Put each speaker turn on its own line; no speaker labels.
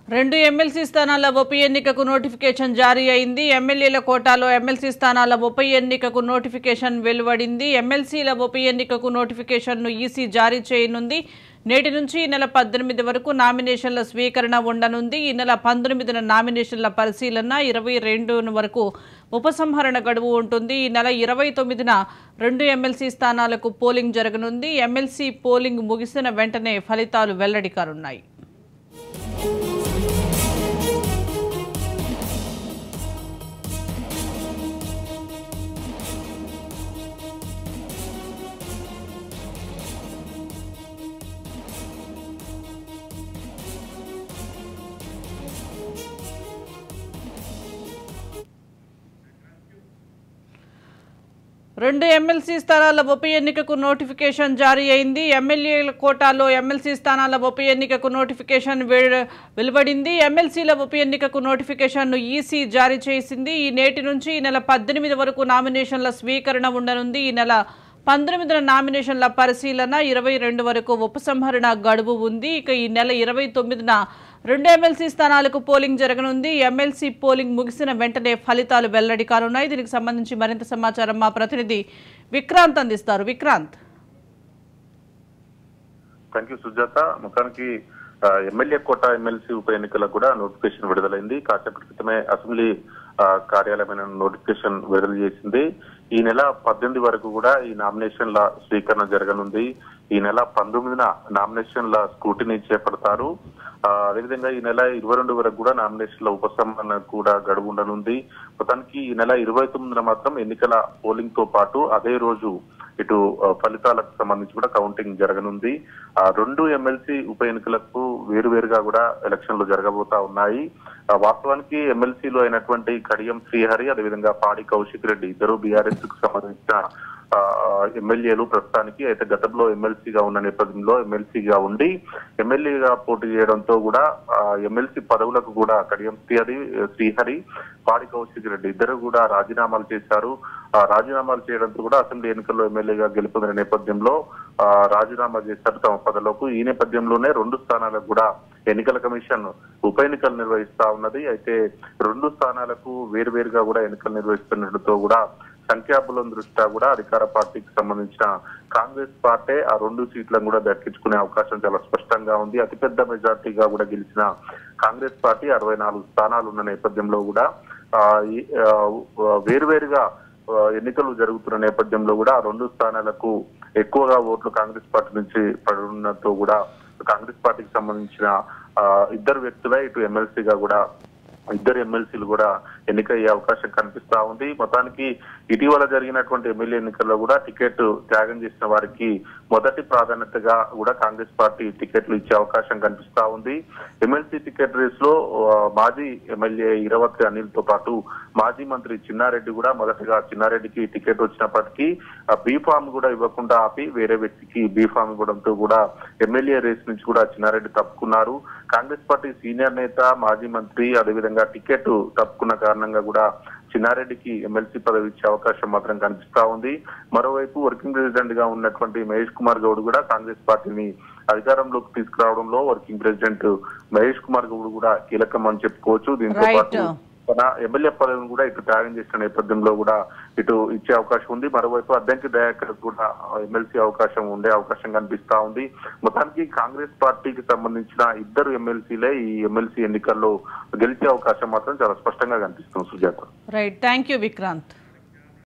రెండు ఎమ్మెల్సీ స్థానాల ఉప ఎన్నికకు నోటిఫికేషన్ జారీ అయింది ఎమ్మెల్యేల కోటాలో ఎమ్మెల్సీ స్థానాల ఉప ఎన్నికకు నోటిఫికేషన్ వెలువడింది ఎమ్మెల్సీల ఉప ఎన్నికకు నోటిఫికేషన్ను ఈసీ జారీ చేయనుంది నేటి నుంచి ఈ నెల పద్దెనిమిది వరకు నామినేషన్ల స్వీకరణ ఉండనుంది ఈ నెల పంతొమ్మిదిన నామినేషన్ల పరిశీలన ఇరవై రెండు వరకు ఉపసంహరణ గడువు ఉంటుంది ఈ నెల ఇరవై తొమ్మిదిన రెండు ఎమ్మెల్సీ స్థానాలకు పోలింగ్ జరగనుంది ఎమ్మెల్సీ పోలింగ్ ముగిసిన వెంటనే ఫలితాలు వెల్లడి కానున్నాయి రెండు ఎమ్మెల్సీ స్థానాల ఉప ఎన్నికకు నోటిఫికేషన్ జారీ అయింది ఎమ్మెల్యేల కోటాలో ఎమ్మెల్సీ స్థానాల ఉప ఎన్నికకు నోటిఫికేషన్ వె- వెలువడింది ఎమ్మెల్సీల ఉప ఎన్నికకు నోటిఫికేషన్ను ఈసీ జారీ చేసింది ఈ నేటి నుంచి ఈ నెల పద్దెనిమిది వరకు నామినేషన్ల స్వీకరణ ఉండనుంది ఈ నెల పంతొమ్మిదిన నామినేషన్ల పరిశీలన ఇరవై రెండు వరకు ఉపసంహరణ గడువు ఉంది ఇక ఈ నెల ఇరవై తొమ్మిదిన రెండు ఎమ్మెల్సీ స్థానాలకు పోలింగ్ జరగనుంది ఎమ్మెల్సీ పోలింగ్ ముగిసిన వెంటనే ఫలితాలు వెల్లడి కానున్నాయి దీనికి సంబంధించి మరింత సమాచారం మా ప్రతినిధి విక్రాంత్ అందిస్తారు విక్రాంత్
థ్యాంక్ యూ సుజాత మొత్తానికి ఆ, ఎమ్మెల్యే కోట ఎమ్మెల్సీ ఉప ఎన్నికలకు కూడా నోటిఫికేషన్ విడుదలైంది కాసేపటి క్రితమే అసెంబ్లీ ఆ, కార్యాలయమైన నోటిఫికేషన్ విడుదల చేసింది ఈ నెల పద్దెనిమిది వరకు కూడా ఈ నామినేషన్ల స్వీకరణ జరగనుంది ఈ నెల పంతొమ్మిదిన నామినేషన్ల స్క్రూటినీ చేపడతారు ఆ, అదేవిధంగా ఈ నెల ఇరవై రెండు వరకు కూడా నామినేషన్ల ఉపసంహరణ కూడా గడువు ఉండనుంది మొత్తానికి ఈ నెల ఇరవై తొమ్మిదిన మాత్రం ఎన్నికల పోలింగ్ తో పాటు అదే రోజు ఇటు ఆ, ఫలితాలకు సంబంధించి కూడా కౌంటింగ్ జరగనుంది ఆ రెండు ఎమ్మెల్సీ ఉప ఎన్నికలకు వేరువేరుగా కూడా ఎలక్షన్లు జరగబోతా ఉన్నాయి ఆ, వాస్తవానికి ఎమ్మెల్సీలు అయినటువంటి కడియం శ్రీహరి అదేవిధంగా పాడి కౌశిక్ రెడ్డి ఇద్దరు బీఆర్ఎస్ కు సంబంధించిన ఆ, ఎమ్మెల్యేలు ప్రస్తుతానికి అయితే గతంలో ఎమ్మెల్సీగా ఉన్న నేపథ్యంలో ఎమ్మెల్సీగా ఉండి ఎమ్మెల్యేగా పోటీ చేయడంతో కూడా ఆ, ఎమ్మెల్సీ పదవులకు కూడా కడియం శ్రీహరి శ్రీహరి పాడి కౌశిక్ రెడ్డి ఇద్దరు కూడా రాజీనామాలు చేశారు ఆ, రాజీనామాలు చేయడంతో కూడా అసెంబ్లీ ఎన్నికల్లో ఎమ్మెల్యేగా గెలుపొందిన నేపథ్యంలో ఆ, రాజీనామా చేశారు తమ పదవులకు ఈ నేపథ్యంలోనే రెండు స్థానాలకు కూడా ఎన్నికల కమిషన్ ఉప ఎన్నికలు నిర్వహిస్తా ఉన్నది అయితే రెండు స్థానాలకు వేరువేరుగా కూడా ఎన్నికలు నిర్వహిస్తున్నట్లుతో కూడా సంఖ్యాబలం దృష్ట్యా కూడా అధికార పార్టీకి సంబంధించిన కాంగ్రెస్ పార్టీ ఆ రెండు సీట్లను కూడా దక్కించుకునే అవకాశం చాలా స్పష్టంగా ఉంది అతిపెద్ద మెజార్టీగా కూడా గెలిచిన కాంగ్రెస్ పార్టీ అరవై నాలుగు స్థానాలు ఉన్న నేపథ్యంలో కూడా ఆ, ఈ, ఆ, వేరువేరుగా ఆ, ఎన్నికలు జరుగుతున్న నేపథ్యంలో కూడా ఆ రెండు స్థానాలకు ఎక్కువగా ఓట్లు కాంగ్రెస్ పార్టీ నుంచి పడున్నతో కూడా కాంగ్రెస్ పార్టీకి సంబంధించిన ఆ, ఇద్దరు వ్యక్తులే ఇటు ఎమ్మెల్సీగా కూడా ఇద్దరు ఎమ్మెల్సీలు కూడా ఎన్నికయ్యే అవకాశం కనిపిస్తా ఉంది మొత్తానికి ఇటీవల జరిగినటువంటి ఎమ్మెల్యే ఎన్నికల్లో కూడా టికెట్ త్యాగం చేసిన వారికి మొదటి ప్రాధాన్యతగా కూడా కాంగ్రెస్ పార్టీ టికెట్లు ఇచ్చే అవకాశం కనిపిస్తా ఉంది ఎమ్మెల్సీ టికెట్ రేస్ లో ఆ, మాజీ ఎమ్మెల్యే ఇరవత్రి అనిల్ తో పాటు మాజీ మంత్రి చిన్నారెడ్డి కూడా మొదటగా చిన్నారెడ్డికి టికెట్ వచ్చినప్పటికీ బీ ఫామ్ కూడా ఇవ్వకుండా ఆపి వేరే వ్యక్తికి బీ ఫామ్ ఇవ్వడంతో కూడా ఎమ్మెల్యే రేస్ నుంచి కూడా చిన్నారెడ్డి తప్పుకున్నారు కాంగ్రెస్ పార్టీ సీనియర్ నేత మాజీ మంత్రి అదేవిధంగా టికెట్ తప్పుకున్న కారణంగా కూడా చిన్నారెడ్డికి ఎమ్మెల్సీ పదవి ఇచ్చే అవకాశం మాత్రం కనిపిస్తా ఉంది మరోవైపు వర్కింగ్ ప్రెసిడెంట్ గా ఉన్నటువంటి మహేష్ కుమార్ గౌడ్ కూడా కాంగ్రెస్ పార్టీని అధికారంలోకి తీసుకురావడంలో వర్కింగ్ ప్రెసిడెంట్ మహేష్ కుమార్ గౌడ్ కూడా కీలకం అని చెప్పుకోవచ్చు దీంతో
Right.
పాటు తన ఎమ్మెల్యే పదవిని కూడా ఇటు త్యాగం చేసిన నేపథ్యంలో కూడా ఇటు ఇచ్చే అవకాశం ఉంది మరోవైపు అద్దంకి దయాకర్ కూడా ఎమ్మెల్సీ అవకాశం ఉండే అవకాశం కనిపిస్తా ఉంది మొత్తానికి కాంగ్రెస్ పార్టీకి సంబంధించిన ఇద్దరు ఎమ్మెల్సీలే ఈ ఎమ్మెల్సీ ఎన్నికల్లో గెలిచే అవకాశం మాత్రం చాలా స్పష్టంగా కనిపిస్తుంది Sujatha
right thank you Vikrant